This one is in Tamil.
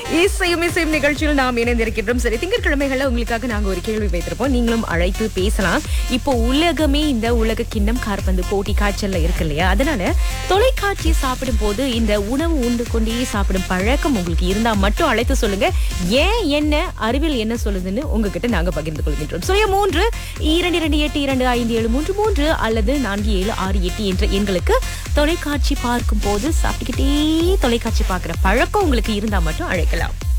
இசையும் இசையும் நிகழ்ச்சியில் நாம் இணைந்திருக்கின்றோம் சரி திங்கட்கிழமைகள்ல உங்களுக்காக நாங்க ஒரு கேள்வி வைத்திருப்போம் நீங்களும் அழைத்து பேசலாம் இப்போ உலகமே இந்த உலக கிண்ணம் கார்பந்து போட்டி காய்ச்சல்ல இருக்கு இல்லையா அதனால தொலைக்காட்சி சாப்பிடும் போது இந்த உணவு உண்டு கொண்டே சாப்பிடும் பழக்கம் உங்களுக்கு இருந்தா மட்டும் அழைத்து சொல்லுங்க ஏன் என்ன அறிவியல் என்ன சொல்லுதுன்னு உங்ககிட்ட நாங்க பகிர்ந்து கொள்கின்றோம் சுய மூன்று இரண்டு இரண்டு எட்டு இரண்டு ஐந்து ஏழு மூன்று மூன்று அல்லது நான்கு ஏழு ஆறு எட்டு என்ற எண்களுக்கு தொலைக்காட்சி பார்க்கும் போது சாப்பிட்டுக்கிட்டே தொலைக்காட்சி பார்க்கிற பழக்கம் உங்களுக்கு இருந்தா மட்டும் அழைக்கலாம்